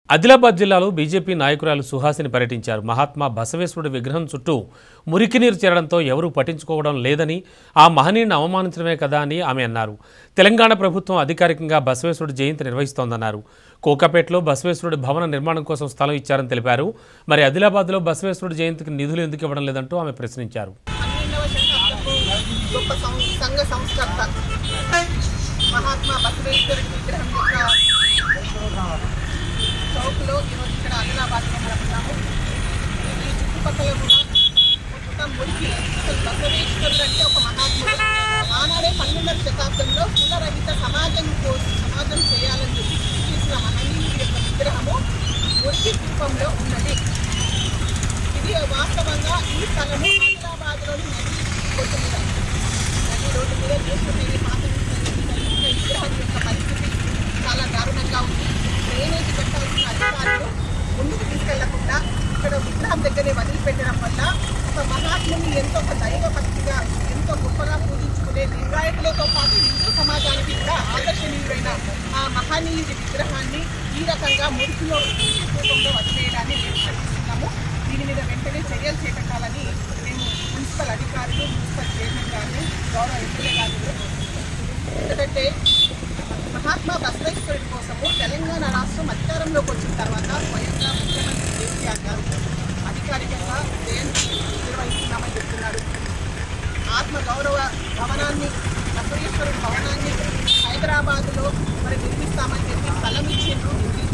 ఆదిలాబాద్ జిల్లాలో బీజేపీ నాయకురాలు సుహాసిని పర్యటించారు మహాత్మా బసవేశ్వరుడి విగ్రహం చుట్టూ మురికి నీరు చేరడంతో ఎవరూ పట్టించుకోవడం లేదని ఆ మహనీయుని అవమానించడమే కదా అని ఆమె అన్నారు తెలంగాణ ప్రభుత్వం అధికారికంగా బసవేశ్వరుడి జయంతి నిర్వహిస్తోందన్నారు కోకాపేటలో బసవేశ్వరుడి భవన నిర్మాణం కోసం స్థలం ఇచ్చారని తెలిపారు మరి ఆదిలాబాద్లో బసవేశ్వరుడి జయంతికి నిధులు ఎందుకు ఇవ్వడం లేదంటూ ఆమె ప్రశ్నించారు పన్నెండవ శతాబ్దపు గొప్ప సం- సంఘ సంస్కర్త మహాత్మా బసవేశ్వరుడి విగ్రహం యొక్క చౌక్లో ఈరోజు ఇక్కడ ఆదిలాబాద్లో మనం ఉన్నాము ఈ చుట్టుపక్కల కూడా మొత్తం మురికి అసలు బసవేశ్వరుడు అంటే ఒక మహాత్ముడు ఆనాడే పన్నెండవ శతాబ్దంలో కులరహిత సమాజం కోసం సమాజం చేయాలని చెప్పి చేసిన మహనీయుడి యొక్క విగ్రహము మురికి రూపంలో ఉన్నది ఇది వాస్తవంగా ఈ స్థలము ఆదిలాబాద్లోని నది రోడ్డు మీద నది రోడ్డు మీద చూసుకునే పాత విగ్రహం యొక్క పరిస్థితి చాలా దారుణంగా ఉంది డ్రైనేజ్ పెట్టాల్సిన అధికారులు ముందుకు తీసుకెళ్లకుండా ఇక్కడ విగ్రహం దగ్గరే వదిలిపెట్టడం వల్ల ఒక మహాత్ముని ఎంతో ఒక దైవభక్తిగా ఎంతో గొప్పగా పూజించుకునే లింగాయతులతో పాటు హిందూ సమాజానికి కూడా ఆకర్షణీయుడైన ఆ మహనీయుడి విగ్రహాన్ని ఈ రకంగా మురికిలో రూపంలో వదిలేయడాన్ని మేము ఖండిస్తున్నాము దీని మీద వెంటనే చర్యలు చేపట్టాలని మేము మున్సిపల్ అధికారులు మున్సిపల్ చైర్మన్ గారిని గౌరవ ఎమ్మెల్యే గారిని ఎందుకంటే మహాత్మా బసవేశ్వరుడి కోసము తెలంగాణ రాష్ట్రం అధికారంలోకి వచ్చిన తర్వాత స్వయంగా ముఖ్యమంత్రి కేసీఆర్ గారు అధికారికంగా జయంతి నిర్వహిస్తున్నామని చెప్తున్నారు ఆత్మ గౌరవ భవనాన్ని బసవేశ్వరుడి భవనాన్ని హైదరాబాద్లో మరి నిర్మిస్తామని చెప్పి స్థలం ఇచ్చిండ్రు నిధులు